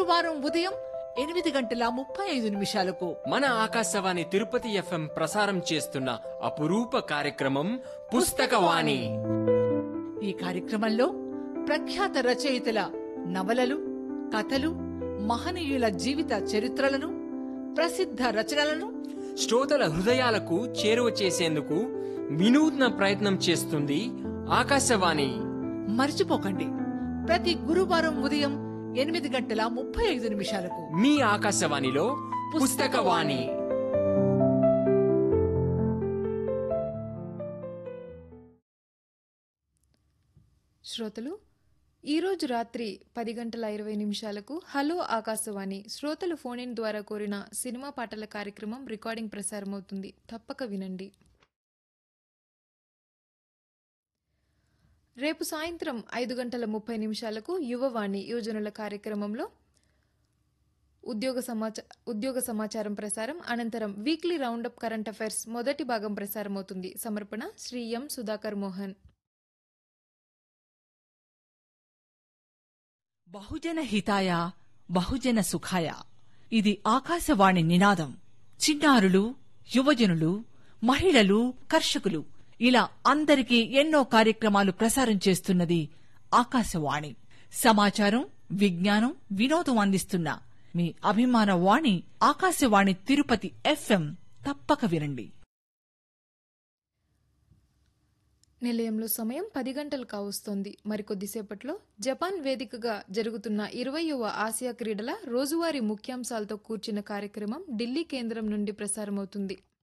గురువారం ఉదయం ఎనిమిది గంటల ముప్పై ఐదు నిమిషాలకు మన ఆకాశవాణి తిరుపతి ఎఫ్ఎం ప్రసారం చేస్తున్న అపురూప కార్యక్రమం పుస్తకవాణి ఈ కార్యక్రమంలో ప్రఖ్యాత రచయితల నవలలు కథలు మహనీయుల జీవిత చరిత్రలను ప్రసిద్ధ రచనలను శ్రోతల హృదయాలకు చేరువ చేసేందుకు వినూత్న ప్రయత్నం చేస్తుంది ఆకాశవాణి మర్చిపోకండి ప్రతి గురువారం ఉదయం ఎనిమిది గంటల ముప్పై ఐదు నిమిషాలకు మీ ఆకాశవాణిలో పుస్తకవాణి శ్రోతలు ఈరోజు రాత్రి పది గంటల ఇరవై నిమిషాలకు హలో ఆకాశవాణి శ్రోతలు ఫోన్ ఇన్ ద్వారా కోరిన సినిమా పాటల కార్యక్రమం రికార్డింగ్ ప్రసారమవుతుంది తప్పక వినండి రేపు సాయంత్రం ఐదు గంటల ముప్పై నిమిషాలకు యువవాణి యువజనుల కార్యక్రమంలో ఉద్యోగ సమాచ ఉద్యోగ సమాచారం ప్రసారం అనంతరం వీక్లీ రౌండప్ కరెంట్ అఫైర్స్ మొదటి భాగం ప్రసారమవుతుంది సమర్పణ శ్రీ ఎం సుధాకర్ మోహన్ బహుజన హితాయ బహుజన సుఖాయ ఇది ఆకాశవాణి నినాదం చిన్నారులు యువజనులు మహిళలు కర్షకులు ఇలా అందరికీ ఎన్నో కార్యక్రమాలు ప్రసారం చేస్తున్నది ఆకాశవాణి సమాచారం విజ్ఞానం వినోదం అందిస్తున్న మీ అభిమాన వాణి ఆకాశవాణి తిరుపతి ఎఫ్ఎం తప్పక వినండి నిలయంలో సమయం పది గంటలు కావస్తోంది మరికొద్దిసేపట్లో జపాన్ వేదికగా జరుగుతున్న ఇరవయవ ఆసియా క్రీడల రోజువారీ ముఖ్యాంశాలతో కూర్చిన కార్యక్రమం ఢిల్లీ కేంద్రం నుండి ప్రసారమవుతుంది